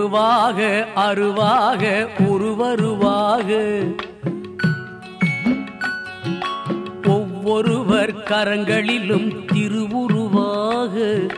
உருவாக அருவாக உருவருவாக ஒவ்வொருவர் கரங்களிலும் திருவுருவாக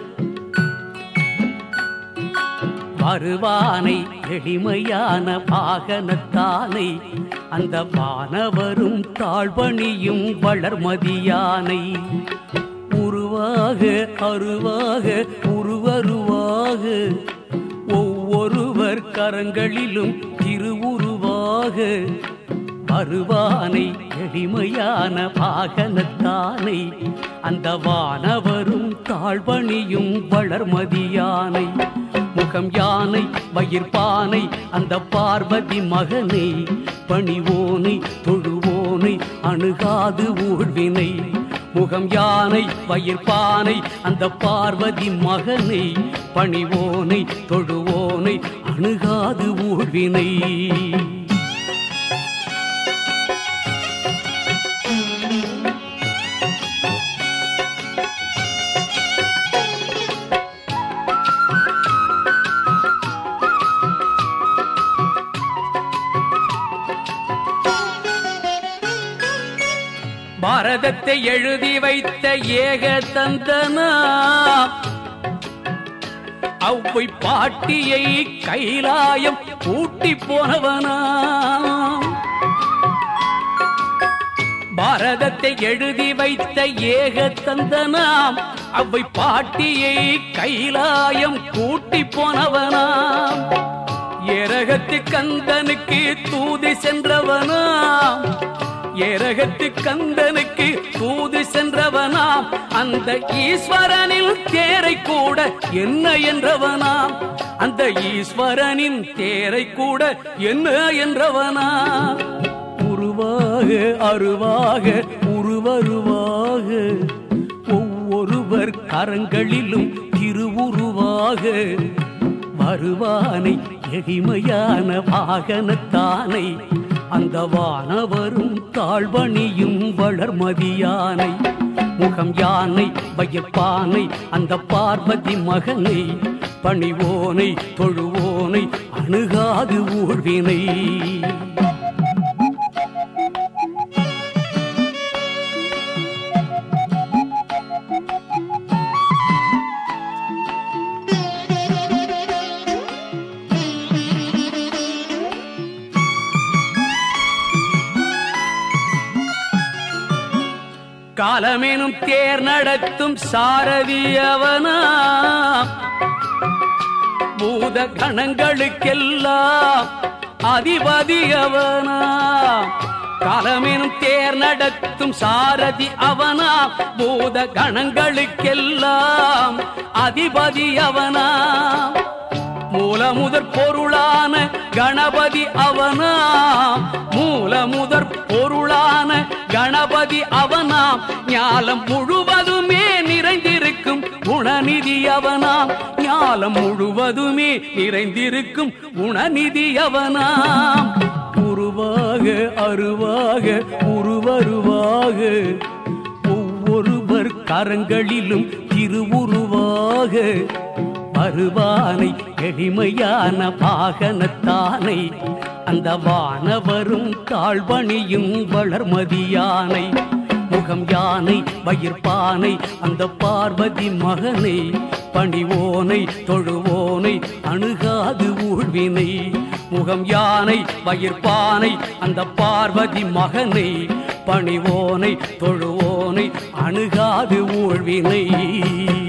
வருவானை எளிமையான வாகனத்தானை அந்த வானவரும் தாழ்வணியும் வளர்மதியானை உருவாக அருவாக உருவருவாக ஒவ்வொருவர் கரங்களிலும் திருவுருவாக வருவானை எளிமையான வாகனத்தானை அந்த வானவரும் தாழ்வணியும் வளர்மதியானை முகம் யானை வயிற்பானை அந்த பார்வதி மகனை பணிவோனை தொழுவோனை அணுகாது ஊழ்வினை முகம் யானை வயிற்பானை அந்த பார்வதி மகனை பணிவோனை தொழுவோனை அணுகாது ஊழ்வினை பாரதத்தை எழுதி வைத்த ஏக தந்தனா அவ்வை பாட்டியை கைலாயம் கூட்டி போனவனா பாரதத்தை எழுதி வைத்த ஏக தந்தனாம் அவ்வை பாட்டியை கைலாயம் கூட்டி போனவனாம் ஏரகத்து கந்தனுக்கு தூது சென்றவனாம் ஏரகத்து கந்தனுக்கு தூது சென்றவனாம் அந்த ஈஸ்வரனின் தேரை கூட என்ன என்றவனாம் அந்த ஈஸ்வரனின் தேரை கூட என்ன என்றவனாம் உருவாக அருவாக உருவருவாக ஒவ்வொருவர் கரங்களிலும் திருவுருவாக வருவானை எளிமையான வாகனத்தானை அந்த வானவரும் தாழ்வணியும் வளர்மதியானை முகம் யானை வயப்பானை அந்த பார்வதி மகனை பணிவோனை தொழுவோனை அணுகாது ஊழ்வினை காலமெனும் தேர் நடத்தும் சாரதியவனா பூத கணங்களுக்கெல்லாம் அதிபதியவனா காலமெனும் தேர் நடத்தும் சாரதி அவனா பூத கணங்களுக்கெல்லாம் அதிபதி அவனா மூல முதற் பொருளான கணபதி அவனா மூல முதற் பொருளான கணபதி அவனாம் ஞாலம் முழுவதுமே நிறைந்திருக்கும் குணநிதி அவனாம் ஞாலம் முழுவதுமே நிறைந்திருக்கும் குணநிதி அவனாம் உருவாக அருவாக உருவருவாக ஒவ்வொருவர் கரங்களிலும் திருவுருவாக வருவானை எளிமையான வாகனத்தானை அந்த வானவரும் தாழ்வணியும் வளர்மதியானை முகம் யானை வயிற்பானை அந்த பார்வதி மகனை பணிவோனை தொழுவோனை அணுகாது ஊழ்வினை முகம் யானை வயிற்பானை அந்த பார்வதி மகனை பணிவோனை தொழுவோனை அணுகாது ஊழ்வினை